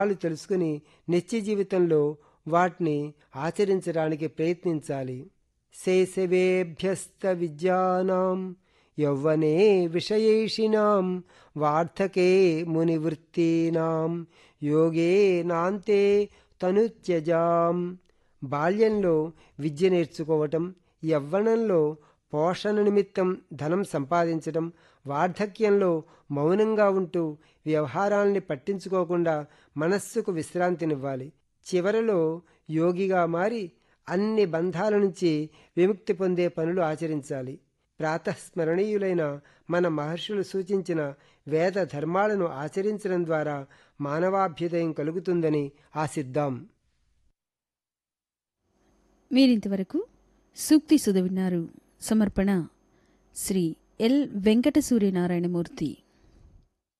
వాళ్ళు తెలుసుకుని నిత్య జీవితంలో వాటిని ఆచరించడానికి ప్రయత్నించాలి శైశవేభ్యస్త విద్యానాం యౌవనే విషయేషిణాం వార్ధకే మునివృత్తీనాం యోగే నాంతే తనుత్యజాం బాల్యంలో విద్య నేర్చుకోవటం యవ్వనంలో పోషణ నిమిత్తం ధనం సంపాదించటం వార్ధక్యంలో మౌనంగా ఉంటూ వ్యవహారాల్ని పట్టించుకోకుండా మనస్సుకు విశ్రాంతినివ్వాలి చివరలో యోగిగా మారి అన్ని బంధాల నుంచి విముక్తి పొందే పనులు ఆచరించాలి ప్రాతస్మరణీయులైన మన మహర్షులు సూచించిన వేద ధర్మాలను ఆచరించడం ద్వారా మానవాభ్యుదయం కలుగుతుందని ఆశిద్దాం మీరింతవరకు సూక్తి సుధ విన్నారు సమర్పణ శ్రీ ఎల్ వెంకట సూర్యనారాయణమూర్తి